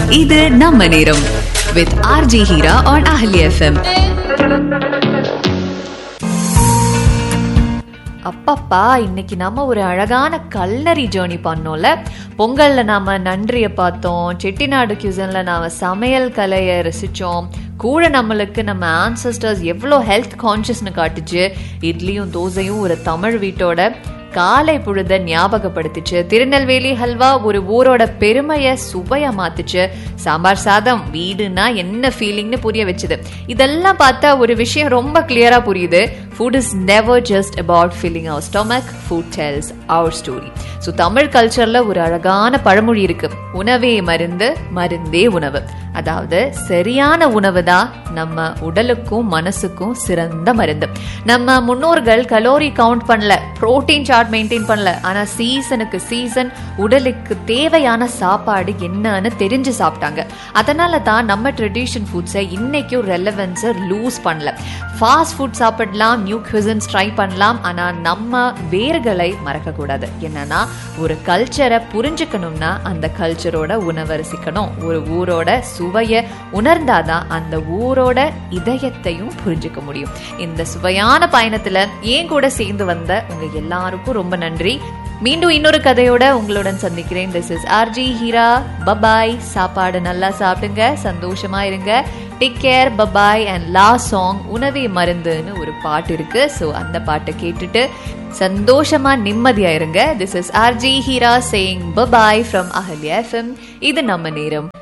இது நம்ம நேரம் with RJ Heera on Ahalya FM அப்பப்பா இன்னைக்கு நம்ம ஒரு அழகான கல்லறி ஜேர்னி பண்ணோம்ல பொங்கல்ல நாம நன்றியை பார்த்தோம் செட்டிநாடு கியூசன்ல நாம சமையல் கலையை ரசிச்சோம் கூட நம்மளுக்கு நம்ம ஆன்சஸ்டர்ஸ் எவ்வளோ ஹெல்த் கான்ஷியஸ்னு காட்டுச்சு இட்லியும் தோசையும் ஒரு தமிழ் வீட்டோட காலை பொழுத ஞாபகப்படுத்துச்சு திருநெல்வேலி ஹல்வா ஒரு ஊரோட பெருமையை சுவையா மாத்துச்சு சாம்பார் சாதம் வீடுனா என்ன ஃபீலிங்னு புரிய வச்சுது இதெல்லாம் பார்த்தா ஒரு விஷயம் ரொம்ப கிளியரா புரியுது food is never just about filling our stomach food tells our story so Tamil கல்ச்சர்ல ஒரு அழகான பழமொழி இருக்கு உணவே மருந்து மருந்தே உணவு அதாவது சரியான உணவு தான் நம்ம உடலுக்கும் மனசுக்கும் சிறந்த மருந்து நம்ம முன்னோர்கள் கலோரி கவுண்ட் பண்ணல புரோட்டீன் சார்ட் மெயின்டைன் பண்ணல ஆனா சீசனுக்கு சீசன் உடலுக்கு தேவையான சாப்பாடு என்னன்னு தெரிஞ்சு சாப்பிட்டாங்க அதனால தான் நம்ம ட்ரெடிஷன் ஃபுட்ஸை இன்னைக்கும் ரெலவென்ஸை லூஸ் பண்ணல ஃபாஸ்ட் ஃபுட் சாப்பிடலாம் நியூ cuisines ட்ரை பண்ணலாம் ஆனா நம்ம வேர்களை மறக்க கூடாது என்னன்னா ஒரு கல்ச்சரை புரிஞ்சுக்கணும்னா அந்த கல்ச்சரோட உணவை ரசிக்கணும் ஒரு ஊரோட சுவையை உணர்ந்தாதான் அந்த ஊரோட இதயத்தையும் புரிஞ்சுக்க முடியும் இந்த சுவையான பயணத்துல ஏன் கூட சேர்ந்து வந்த உங்க எல்லாருக்கும் ரொம்ப நன்றி மீண்டும் இன்னொரு கதையோட உங்களுடன் சந்திக்கிறேன் this is RJ Heera bye bye சாப்பாடு நல்லா சாப்பிடுங்க சந்தோஷமா இருங்க take care bye bye and last song உணவே மருந்துன்னு ஒரு பாட்டு இருக்கு ஸோ அந்த பாட்டை கேட்டுட்டு சந்தோஷமா நிம்மதியா இருங்க this is RJ Heera saying bye bye from Ahalya FM இது நம்ம நேரம்